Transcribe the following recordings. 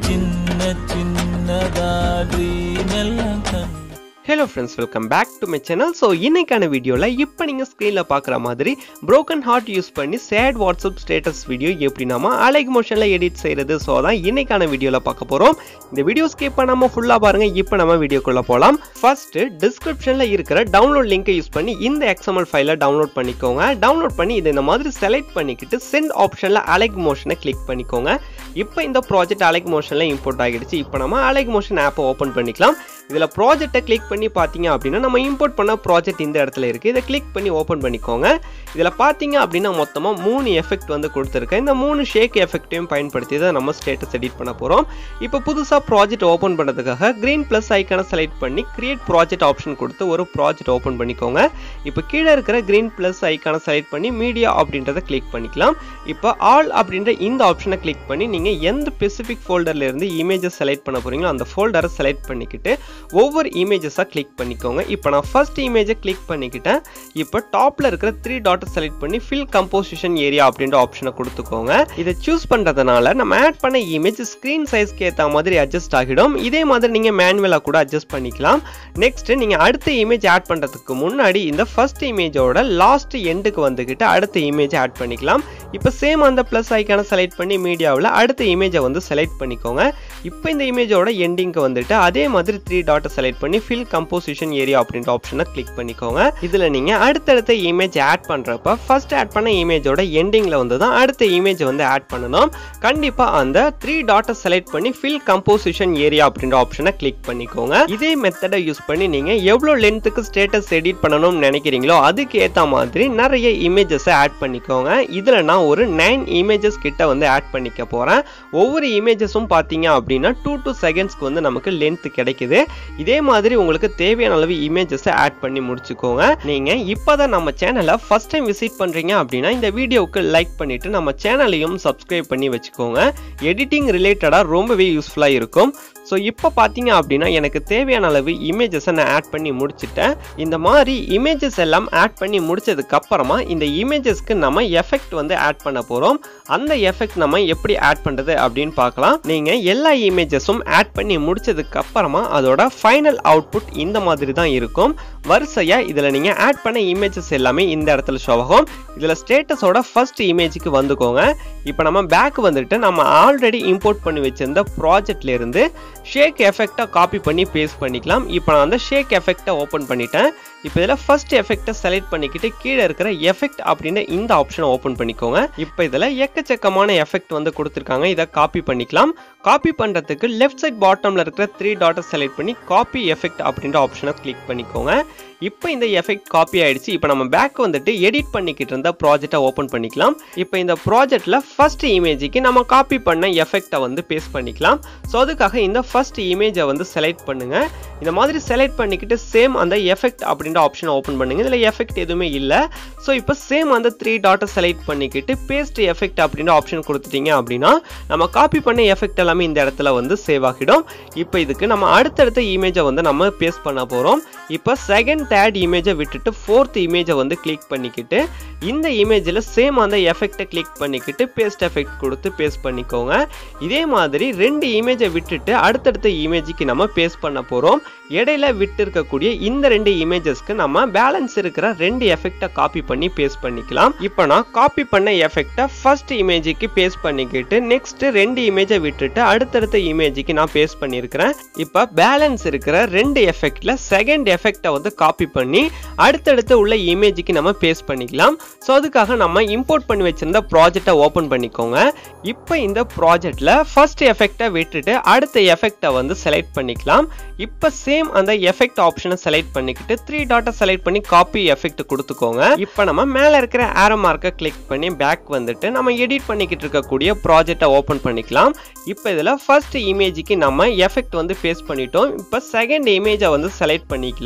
చిన్న చిన్నగా డ్రీమ్ ఎల్లం కన్ hello friends welcome back to my channel so இன்னைக்கான வீடியோவில் இப்போ நீங்கள் ஸ்க்ரீனில் பார்க்குற மாதிரி broken ஹார்ட் யூஸ் பண்ணி சேட் வாட்ஸ்அப் ஸ்டேட்டஸ் வீடியோ எப்படி நாம அலைக் மோஷனில் எடிட் செய்கிறது ஸோ தான் இன்னைக்கான வீடியோவில் பார்க்க போகிறோம் இந்த வீடியோ ஸ்கிப் பண்ணாமல் ஃபுல்லாக பாருங்கள் இப்போ நம்ம வீடியோக்குள்ளே போகலாம் ஃபர்ஸ்ட்டு டிஸ்கிரிப்ஷனில் இருக்கிற டவுன்லோட் லிங்கை யூஸ் பண்ணி இந்த எக்ஸ்எம்எல் ஃபைலை டவுன்லோட் பண்ணிக்கோங்க டவுன்லோட் பண்ணி இதை இந்த மாதிரி செலக்ட் பண்ணிக்கிட்டு சென்ட் ஆப்ஷனில் அலைக் மோஷனை கிளிக் பண்ணிக்கோங்க இப்போ இந்த ப்ராஜெக்ட் அலைக் மோஷனில் இம்போர்ட் ஆகிடுச்சு இப்போ நம்ம அலைக் மோஷன் ஆப்பை ஓப்பன் பண்ணிக்கலாம் இதில் ப்ராஜெக்டை கிளிக் பண்ணி பார்த்தீங்க அப்படின்னா நம்ம இம்போர்ட் பண்ண ப்ராஜெக்ட் இந்த இடத்துல இருக்குது இதை கிளிக் பண்ணி ஓப்பன் பண்ணிக்கோங்க இதில் பார்த்தீங்க அப்படின்னா மொத்தமாக மூணு எஃபெக்ட் வந்து கொடுத்துருக்கேன் இந்த மூணு ஷேக் எஃபெக்ட்டையும் பயன்படுத்தி தான் நம்ம ஸ்டேட்டஸ் எடிட் பண்ண போகிறோம் இப்போ புதுசாக ப்ராஜெக்ட் ஓப்பன் பண்ணுறதுக்காக க்ரீன் ப்ளஸ் ஐக்கானை செலக்ட் பண்ணி கிரியேட் ப்ராஜெக்ட் ஆப்ஷன் கொடுத்து ஒரு ப்ராஜெக்ட் ஓப்பன் பண்ணிக்கோங்க இப்போ கீழே இருக்கிற க்ரீன் ப்ளஸ் ஐக்கானை செலக்ட் பண்ணி மீடியா அப்படின்றத கிளிக் பண்ணிக்கலாம் இப்போ ஆல் அப்படின்ற இந்த ஆப்ஷனை கிளிக் பண்ணி நீங்கள் எந்த ஸ்பெசிஃபிக் ஃபோல்டர்ல இருந்து இமேஜஸ் செலக்ட் பண்ண போறீங்களோ அந்த ஃபோல்டரை செலக்ட் பண்ணிக்கிட்டு ஒவ்வொரு இமேஜஸாக கிளிக் பண்ணிக்கோங்க இப்போ நான் ஃபர்ஸ்ட் இமேஜை கிளிக் பண்ணிக்கிட்டேன் இப்போ டாப்பில் இருக்கிற த்ரீ டாட்டை செலக்ட் பண்ணி ஃபில் கம்போசிஷன் ஏரியா அப்படின்ற ஆப்ஷனை கொடுத்துக்கோங்க இதை சூஸ் பண்ணுறதுனால நம்ம ஆட் பண்ண இமேஜ் ஸ்க்ரீன் சைஸ்க்கு ஏற்ற மாதிரி அட்ஜஸ்ட் ஆகிடும் இதே மாதிரி நீங்கள் மேனுவலாக கூட அட்ஜஸ்ட் பண்ணிக்கலாம் நெக்ஸ்ட் நீங்கள் அடுத்த இமேஜ் ஆட் பண்ணுறதுக்கு முன்னாடி இந்த ஃபர்ஸ்ட் இமேஜோட லாஸ்ட் எண்டுக்கு வந்துக்கிட்டு அடுத்த இமேஜ் ஆட் பண்ணிக்கலாம் இப்போ சேம் அந்த ப்ளஸ் ஐக்கான செலக்ட் பண்ணி மீடியாவில் அடுத்த இமேஜை வந்து செலக்ட் பண்ணிக்கோங்க இப்போ இந்த இமேஜோட எண்டிங்க்கு வந்துட்டு அதே மாதிரி த்ரீ டாட்டை செலக்ட் பண்ணி ஃபில் கம்போசிஷன் ஏரியா அப்படின்ற ஆப்ஷனை கிளிக் பண்ணிக்கோங்க இதில் நீங்கள் அடுத்தடுத்த இமேஜ் ஆட் பண்ணுறப்ப ஃபர்ஸ்ட் ஆட் பண்ண இமேஜோட எண்டிங்கில் வந்து தான் அடுத்த இமேஜ் வந்து ஆட் பண்ணணும் கண்டிப்பாக அந்த த்ரீ டாட்டை செலக்ட் பண்ணி ஃபில் கம்போசிஷன் ஏரியா அப்படின்ற ஆப்ஷனை கிளிக் பண்ணிக்கோங்க இதே மெத்தடை யூஸ் பண்ணி நீங்கள் எவ்வளோ லென்த்துக்கு ஸ்டேட்டஸ் எடிட் பண்ணணும்னு நினைக்கிறீங்களோ அதுக்கு ஏற்ற மாதிரி நிறைய இமேஜஸை ஆட் பண்ணிக்கோங்க இதில் நான் ஒரு நைன் இமேஜஸ் கிட்ட வந்து ஆட் பண்ணிக்க போகிறேன் ஒவ்வொரு இமேஜஸும் பார்த்தீங்க அப்படின்னா டூ டூ செகண்ட்ஸ்க்கு வந்து நமக்கு லென்த் கிடைக்குது இதே மாதிரி உங்களுக்கு தேவையான அளவு இமேஜஸை ஆட் பண்ணி முடிச்சுக்கோங்க நீங்கள் இப்போ தான் நம்ம சேனலை ஃபஸ்ட் டைம் விசிட் பண்ணுறீங்க அப்படின்னா இந்த வீடியோவுக்கு லைக் பண்ணிவிட்டு நம்ம சேனலையும் சப்ஸ்கிரைப் பண்ணி வச்சுக்கோங்க எடிட்டிங் ரிலேட்டடாக ரொம்பவே யூஸ்ஃபுல்லாக இருக்கும் ஸோ இப்போ பார்த்தீங்க அப்படின்னா எனக்கு தேவையான அளவு இமேஜஸை நான் ஆட் பண்ணி முடிச்சிட்டேன் இந்த மாதிரி இமேஜஸ் எல்லாம் ஆட் பண்ணி முடிச்சதுக்கு அப்புறமா இந்த இமேஜஸ்க்கு நம்ம எஃபெக்ட் வந்து ஆட் பண்ண போகிறோம் அந்த எஃபெக்ட் நம்ம எப்படி ஆட் பண்ணுறது அப்படின்னு பார்க்கலாம் நீங்கள் எல்லா இமேஜஸும் ஆட் பண்ணி முடிச்சதுக்கு அப்புறமா அதோட ஃபைனல் அவுட்புட் இந்த மாதிரி தான் இருக்கும் வரிசையாக இதில் நீங்கள் ஆட் பண்ண இமேஜஸ் எல்லாமே இந்த இடத்துல ஷோ ஆகும் இதில் ஸ்டேட்டஸோட ஃபர்ஸ்ட் இமேஜுக்கு வந்துக்கோங்க இப்போ நம்ம பேக் வந்துட்டு நம்ம ஆல்ரெடி இம்போர்ட் பண்ணி வச்சிருந்த ப்ராஜெக்ட்ல இருந்து ஷேக் எஃபெக்டை காப்பி பண்ணி பேஸ்ட் பண்ணிக்கலாம் இப்போ நான் அந்த ஷேக் எஃபெக்டை ஓப்பன் பண்ணிட்டேன் இப்போ இதில் ஃபர்ஸ்ட் எஃபெக்டை செலக்ட் பண்ணிக்கிட்டு கீழே இருக்கிற எஃபெக்ட் அப்படின்னு இந்த ஆப்ஷனை ஓப்பன் பண்ணிக்கோங்க இப்போ இதில் எக்கச்சக்கமான எஃபெக்ட் வந்து கொடுத்துருக்காங்க இதை காப்பி பண்ணிக்கலாம் காப்பி பண்ணுறதுக்கு லெஃப்ட் சைட் பாட்டமில் இருக்கிற த்ரீ டாட்டை செலக்ட் பண்ணி காப்பி எஃபெக்ட் அப்படின்ற ஆப்ஷனை கிளிக் பண்ணிக்கோங்க இப்போ இந்த எஃபெக்ட் காப்பி ஆயிடுச்சு இப்போ நம்ம பேக் வந்துட்டு எடிட் பண்ணிக்கிட்டு இருந்த ப்ராஜெக்டை ஓப்பன் பண்ணிக்கலாம் இப்போ இந்த ப்ராஜெக்டில் ஃபர்ஸ்ட் இமேஜுக்கு நம்ம காப்பி பண்ண எஃபெக்டை வந்து பேஸ்ட் பண்ணிக்கலாம் ஸோ அதுக்காக இந்த ஃபர்ஸ்ட் இமேஜை வந்து செலக்ட் பண்ணுங்க இந்த மாதிரி செலக்ட் பண்ணிக்கிட்டு சேம் அந்த எஃபெக்ட் அப்படின்ற ஆப்ஷனை ஓப்பன் பண்ணுங்க இதில் எஃபெக்ட் எதுவுமே இல்லை ஸோ இப்போ சேம் அந்த த்ரீ டாட்டை செலக்ட் பண்ணிக்கிட்டு பேஸ்ட் எஃபெக்ட் அப்படின்ற ஆப்ஷன் கொடுத்துட்டீங்க அப்படின்னா நம்ம காப்பி பண்ண எஃபெக்ட் எல்லாமே இந்த இடத்துல வந்து சேவ் ஆகிடும் இப்போ இதுக்கு நம்ம அடுத்தடுத்த இமேஜை வந்து நம்ம பேஸ்ட் பண்ண போகிறோம் இப்போ செகண்ட் தேர்ட் இமேஜை விட்டுட்டு ஃபோர்த் இமேஜை வந்து கிளிக் பண்ணிக்கிட்டு இந்த இமேஜில் சேம் அந்த எஃபெக்டை கிளிக் பண்ணிக்கிட்டு பேஸ்ட் எஃபெக்ட் கொடுத்து பேஸ்ட் பண்ணிக்கோங்க இதே மாதிரி ரெண்டு இமேஜை விட்டுட்டு அடுத்தடுத்த இமேஜுக்கு நம்ம பேஸ்ட் பண்ண போகிறோம் இடையில விட்டு இருக்கக்கூடிய இந்த ரெண்டு இமேஜஸ்க்கு நம்ம பேலன்ஸ் இருக்கிற ரெண்டு எஃபெக்டை காப்பி பண்ணி பேஸ்ட் பண்ணிக்கலாம் இப்போ நான் காப்பி பண்ண எஃபெக்டை ஃபர்ஸ்ட் இமேஜுக்கு பேஸ்ட் பண்ணிக்கிட்டு நெக்ஸ்ட் ரெண்டு இமேஜை விட்டுட்டு அடுத்தடுத்த இமேஜுக்கு நான் பேஸ்ட் பண்ணியிருக்கிறேன் இப்போ பேலன்ஸ் இருக்கிற ரெண்டு எஃபெக்ட்ல செகண்ட் எஃபெக்டை வந்து காப்பி பண்ணி அடுத்தடுத்து உள்ள இமேஜுக்கு நம்ம பேஸ்ட் பண்ணிக்கலாம் ஸோ அதுக்காக நம்ம இம்போர்ட் பண்ணி வச்சிருந்த ப்ராஜெக்டை ஓப்பன் பண்ணிக்கோங்க இப்போ இந்த ப்ராஜெக்டில் ஃபர்ஸ்ட் எஃபெக்டை விட்டுட்டு அடுத்த எஃபெக்டை வந்து செலக்ட் பண்ணிக்கலாம் இப்போ சேம் அந்த எஃபெக்ட் ஆப்ஷனை செலக்ட் பண்ணிக்கிட்டு த்ரீ டாட்டை செலக்ட் பண்ணி காப்பி எஃபெக்ட் கொடுத்துக்கோங்க இப்போ நம்ம மேலே இருக்கிற ஆரோ மார்க்கை கிளிக் பண்ணி பேக் வந்துட்டு நம்ம எடிட் பண்ணிக்கிட்டு இருக்கக்கூடிய ப்ராஜெக்டை ஓப்பன் பண்ணிக்கலாம் இப்போ இதில் ஃபர்ஸ்ட் இமேஜுக்கு நம்ம எஃபெக்ட் வந்து பேஸ்ட் பண்ணிட்டோம் இப்போ செகண்ட் இமேஜை வந்து செலக்ட் பண்ணிக்கலாம்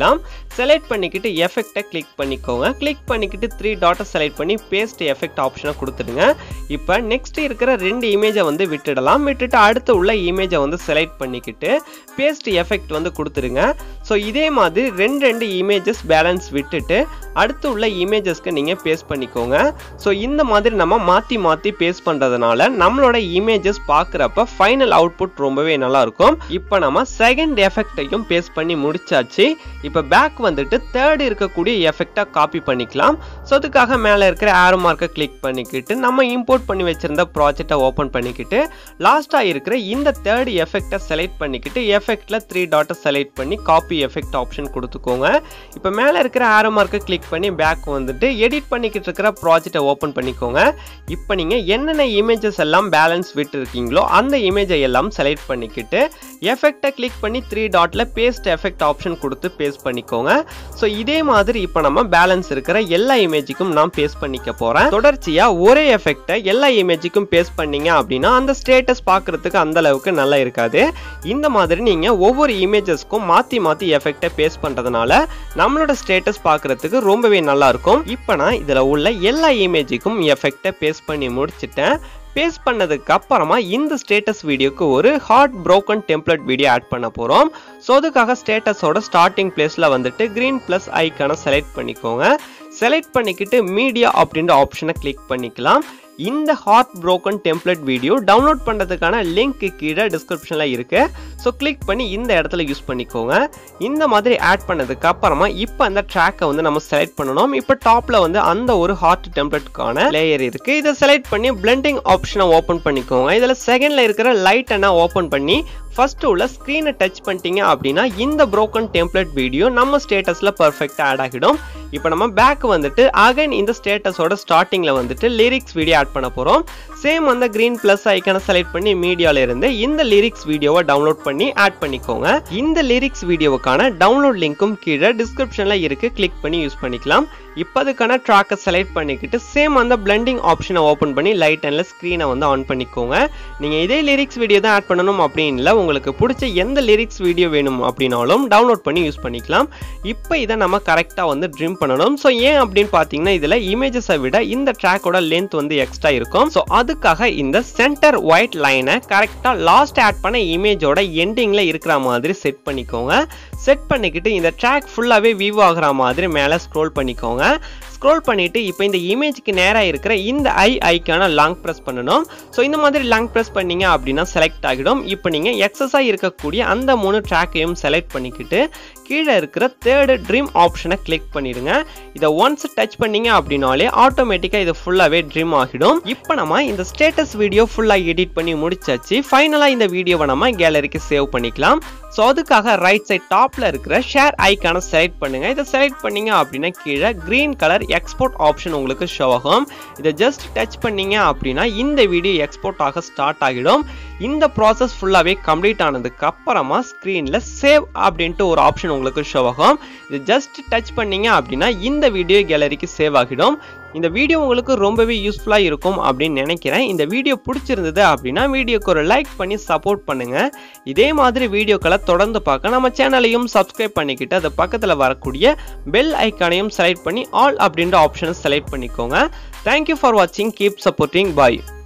பண்ணிக்கலாம் செலக்ட் பண்ணிக்கிட்டு எஃபெக்டை கிளிக் பண்ணிக்கோங்க கிளிக் பண்ணிக்கிட்டு த்ரீ டாட்டை செலக்ட் பண்ணி பேஸ்ட் எஃபெக்ட் ஆப்ஷனை கொடுத்துடுங்க இப்போ நெக்ஸ்ட் இருக்கிற ரெண்டு இமேஜை வந்து விட்டுடலாம் விட்டுட்டு அடுத்து உள்ள இமேஜை வந்து செலக்ட் பண்ணிக்கிட்டு பேஸ்ட் எஃபெக்ட் வந்து கொடுத்துருங்க ஸோ இதே மாதிரி ரெண்டு ரெண்டு இமேஜஸ் பேலன்ஸ் விட்டுட்டு அடுத்து உள்ள இமேஜஸ்க்கு நீங்கள் பேஸ்ட் பண்ணிக்கோங்க ஸோ இந்த மாதிரி நம்ம மாற்றி மாற்றி பேஸ்ட் பண்ணுறதுனால நம்மளோட இமேஜஸ் பார்க்குறப்ப ஃபைனல் அவுட்புட் ரொம்பவே நல்லா இருக்கும் இப்போ நம்ம செகண்ட் எஃபெக்டையும் பேஸ்ட் பண்ணி முடிச்சாச்சு இப்போ பேக் வந்துட்டு தேர்ட் இருக்கக்கூடிய எஃபெக்டை காப்பி பண்ணிக்கலாம் ஸோ அதுக்காக மேலே இருக்கிற ஆரோ மார்க்கை கிளிக் பண்ணிக்கிட்டு நம்ம இம்போர்ட் பண்ணி வச்சிருந்த ப்ராஜெக்டை ஓப்பன் பண்ணிக்கிட்டு லாஸ்ட்டாக இருக்கிற இந்த தேர்ட் எஃபெக்டை செலக்ட் பண்ணிக்கிட்டு எஃபெக்டில் த்ரீ டாட்டை செலக்ட் பண்ணி காப்பி எஃபெக்ட் ஆப்ஷன் கொடுத்துக்கோங்க இப்போ மேலே இருக்கிற ஆரோ மார்க்கை கிளிக் பண்ணி பேக் வந்துட்டு எடிட் பண்ணிக்கிட்டு இருக்கிற ப்ராஜெக்டை ஓப்பன் பண்ணிக்கோங்க இப்போ நீங்கள் என்னென்ன இமேஜஸ் எல்லாம் பேலன்ஸ் விட்டு இருக்கீங்களோ அந்த இமேஜை எல்லாம் செலக்ட் பண்ணிக்கிட்டு எஃபெக்டை கிளிக் பண்ணி த்ரீ டாட்டில் பேஸ்ட் எஃபெக்ட் ஆப்ஷன் கொடுத்து பேஸ்ட் பண்ணிக்கோங்க ஸோ இதே மாதிரி இப்போ நம்ம பேலன்ஸ் இருக்கிற எல்லா இமேஜுக்கும் நான் பேஸ்ட் பண்ணிக்க போகிறேன் தொடர்ச்சியாக ஒரே எஃபெக்டை எல்லா இமேஜுக்கும் பேஸ்ட் பண்ணீங்க அப்படின்னா அந்த ஸ்டேட்டஸ் பார்க்குறதுக்கு அந்த அளவுக்கு நல்லா இருக்காது இந்த மாதிரி நீங்கள் ஒவ்வொரு இமேஜஸ்க்கும் மாற்றி மாற்றி எஃபெக்டை பேஸ்ட் பண்ணுறதுனால நம்மளோட ஸ்டேட்டஸ் பார்க்குறதுக்கு ரொம்பவே நல்லா இருக்கும் இப்போ நான் இதில் உள்ள எல்லா இமேஜுக்கும் எஃபெக்டை பேஸ்ட் பண்ணி முடிச்சிட்டேன் பேஸ்ட் பண்ணதுக்கு அப்புறமா இந்த ஸ்டேட்டஸ் வீடியோக்கு ஒரு heart broken template video add பண்ண போகிறோம் ஸோ அதுக்காக ஸ்டேட்டஸோட ஸ்டார்டிங் பிளேஸில் வந்துட்டு க்ரீன் ப்ளஸ் ஐக்கான செலக்ட் பண்ணிக்கோங்க செலக்ட் பண்ணிக்கிட்டு மீடியா அப்படின்ற ஆப்ஷனை கிளிக் பண்ணிக்கலாம் இந்த heart broken template video download பண்ணுறதுக்கான லிங்க் கீழே டிஸ்கிரிப்ஷனில் இருக்கு ஸோ கிளிக் பண்ணி இந்த இடத்துல யூஸ் பண்ணிக்கோங்க இந்த மாதிரி ஆட் பண்ணதுக்கு அப்புறமா இப்போ அந்த ட்ராக்கை வந்து நம்ம செலக்ட் பண்ணணும் இப்போ டாப்பில் வந்து அந்த ஒரு ஹார்ட் டெம்ப்ளேட்கான லேயர் இருக்கு இதை செலக்ட் பண்ணி பிளெண்டிங் ஆப்ஷனை ஓப்பன் பண்ணிக்கோங்க இதில் செகண்டில் இருக்கிற லைட் என்ன ஓப்பன் பண்ணி ஃபர்ஸ்ட் உள்ள ஸ்க்ரீனை டச் பண்ணிட்டீங்க அப்படின்னா இந்த broken டெம்ப்ளேட் வீடியோ நம்ம ஸ்டேட்டஸில் பர்ஃபெக்டாக ஆட் ஆகிடும் இப்போ நம்ம பேக் வந்துட்டு அகைன் இந்த ஸ்டேட்டஸோட ஸ்டார்டிங்கில் வந்துட்டு லிரிக்ஸ் வீடியோ ஆட் பண்ண போகிறோம் சேம் அந்த க்ரீன் ப்ளஸ் ஐக்கனை செலக்ட் பண்ணி மீடியால இருந்து இந்த லிரிக்ஸ் வீடியோவை டவுன்லோட் பண்ணி ஆட் பண்ணிக்கோங்க இந்த லிரிக்ஸ் வீடியோவுக்கான டவுன்லோட் லிங்க்கும் கீழே டிஸ்கிரிப்ஷனில் இருக்கு கிளிக் பண்ணி யூஸ் பண்ணிக்கலாம் இப்போ அதுக்கான ட்ராக்கை செலக்ட் பண்ணிக்கிட்டு சேம் அந்த பிளெண்டிங் ஆப்ஷனை ஓப்பன் பண்ணி லைட் அண்டில் ஸ்க்ரீனை வந்து ஆன் பண்ணிக்கோங்க நீங்கள் இதே லிரிக்ஸ் வீடியோ தான் ஆட் பண்ணணும் அப்படின்னு இல்லை உங்களுக்கு பிடிச்ச எந்த லிரிக்ஸ் வீடியோ வேணும் அப்படின்னாலும் டவுன்லோட் பண்ணி யூஸ் பண்ணிக்கலாம் இப்போ இதை நம்ம கரெக்டாக வந்து ட்ரிம் பண்ணணும் ஸோ ஏன் அப்படின்னு பார்த்தீங்கன்னா இதில் இமேஜஸை விட இந்த ட்ராக்கோட லென்த் வந்து எக்ஸ்ட்ரா இருக்கும் ஸோ அதுக்காக இந்த சென்டர் ஒயிட் லைனை கரெக்டாக லாஸ்ட் ஆட் பண்ண இமேஜோட எண்டிங்கில் இருக்கிற மாதிரி செட் பண்ணிக்கோங்க செட் பண்ணிக்கிட்டு இந்த ட்ராக் ஃபுல்லாகவே வியூ ஆகிற மாதிரி மேலே ஸ்க்ரோல் பண்ணிக்கோங்க ஸ்க்ரோல் பண்ணிட்டு இப்போ இந்த இமேஜ்க்கு நேராக இருக்கிற இந்த ஐ ஐக்கான லாங் ப்ரெஸ் பண்ணணும் ஸோ இந்த மாதிரி லாங் ப்ரெஸ் பண்ணீங்க அப்படின்னா செலக்ட் ஆகிடும் இப்போ நீங்கள் எக்ஸஸாக இருக்கக்கூடிய அந்த மூணு ட்ராக்கையும் செலக்ட் பண்ணிக்கிட்டு கீழே இருக்கிற தேர்டு ட்ரீம் ஆப்ஷனை கிளிக் பண்ணிடுங்க இதை ஒன்ஸ் டச் பண்ணீங்க அப்படின்னாலே ஆட்டோமேட்டிக்காக இது ஃபுல்லாகவே ட்ரீம் ஆகிடும் இப்போ நம்ம இந்த ஸ்டேட்டஸ் வீடியோ ஃபுல்லாக எடிட் பண்ணி முடிச்சாச்சு ஃபைனலாக இந்த வீடியோவை நம்ம கேலரிக்கு சேவ் பண்ணிக்கலாம் ஸோ அதுக்காக ரைட் சைட் டாப்பில் இருக்கிற ஷேர் ஐக்கானை செலக்ட் பண்ணுங்க இதை செலக்ட் பண்ணீங்க அப்படின்னா கீழே க்ரீன் கலர் எக்ஸ்போர்ட் ஆப்ஷன் உங்களுக்கு ஷோ ஆகும் இதை ஜஸ்ட் டச் பண்ணீங்க அப்படின்னா இந்த வீடியோ எக்ஸ்போர்ட் ஆக ஸ்டார்ட் ஆகிடும் இந்த ப்ராசஸ் ஃபுல்லாகவே கம்ப்ளீட் ஆனதுக்கு அப்புறமா ஸ்க்ரீனில் சேவ் அப்படின்ட்டு ஒரு ஆப்ஷன் உங்களுக்கு ஷோ ஆகும் இது ஜஸ்ட் டச் பண்ணீங்க அப்படின்னா இந்த வீடியோ கேலரிக்கு சேவ் ஆகிடும் இந்த வீடியோ உங்களுக்கு ரொம்பவே யூஸ்ஃபுல்லாக இருக்கும் அப்படின்னு நினைக்கிறேன் இந்த வீடியோ பிடிச்சிருந்தது அப்படின்னா வீடியோக்கு ஒரு லைக் பண்ணி சப்போர்ட் பண்ணுங்க இதே மாதிரி வீடியோக்களை தொடர்ந்து பார்க்க நம்ம சேனலையும் சப்ஸ்கிரைப் பண்ணிக்கிட்டு அது பக்கத்தில் வரக்கூடிய பெல் ஐக்கானையும் செலக்ட் பண்ணி ஆல் அப்படின்ற ஆப்ஷனை செலக்ட் பண்ணிக்கோங்க தேங்க்யூ ஃபார் வாட்சிங் கீப் சப்போர்ட்டிங் பாய்